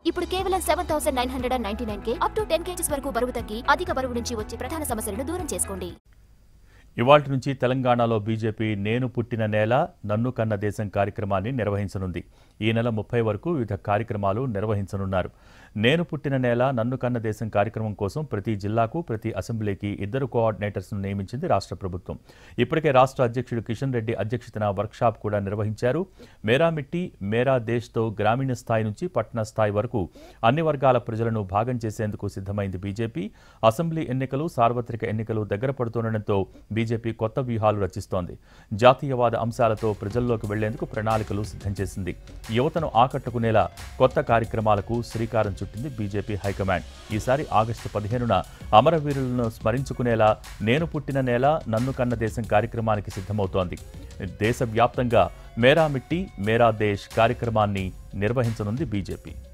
ఇప్పుడు కేవలం seven thousand nine hundred and ninety nine కే అప్ టు టెన్ కేజీస్ వరకు బరువు తగ్గి అధిక బరువు నుంచి వచ్చే ప్రధాన సమస్యలను దూరం చేసుకోండి ఇవాల్టి నుంచి తెలంగాణలో బీజేపీ నేను పుట్టిన నేల నన్ను కన్న దేశం కార్యక్రమాన్ని నిర్వహించనుంది ఈ నెల ముప్పై వరకు వివిధ కార్యక్రమాలు నిర్వహించనున్నారు నేను పుట్టిన నేల నన్ను కన్న దేశం కార్యక్రమం కోసం ప్రతి జిల్లాకు ప్రతి అసెంబ్లీకి ఇద్దరు కోఆర్డినేటర్స్ను నియమించింది రాష్ట్ర ప్రభుత్వం ఇప్పటికే రాష్ట్ర అధ్యక్షుడు కిషన్ రెడ్డి అధ్యక్షతన వర్క్షాప్ కూడా నిర్వహించారు మేరా మిట్టి మేరా దేశ్తో గ్రామీణ స్థాయి నుంచి పట్టణ స్థాయి వరకు అన్ని వర్గాల ప్రజలను భాగం చేసేందుకు సిద్ధమైంది బీజేపీ అసెంబ్లీ ఎన్నికలు సార్వత్రిక ఎన్నికలు దగ్గర పడుతుండటంతో బీజేపీ కొత్త వ్యూహాలు రచిస్తోంది జాతీయవాద అంశాలతో ప్రజల్లోకి వెళ్లేందుకు ప్రణాళికలు సిద్ధం చేసింది యువతను ఆకట్టుకునేలా కొత్త కార్యక్రమాలకు శ్రీకారం చుట్టింది బీజేపీ హైకమాండ్ ఈసారి ఆగస్టు పదిహేనున అమరవీరులను స్మరించుకునేలా నేను పుట్టిన నేల నన్ను కన్న దేశం కార్యక్రమానికి సిద్ధమవుతోంది దేశవ్యాప్తంగా మేరా మిట్టి మేరా దేశ్ కార్యక్రమాన్ని నిర్వహించనుంది బీజేపీ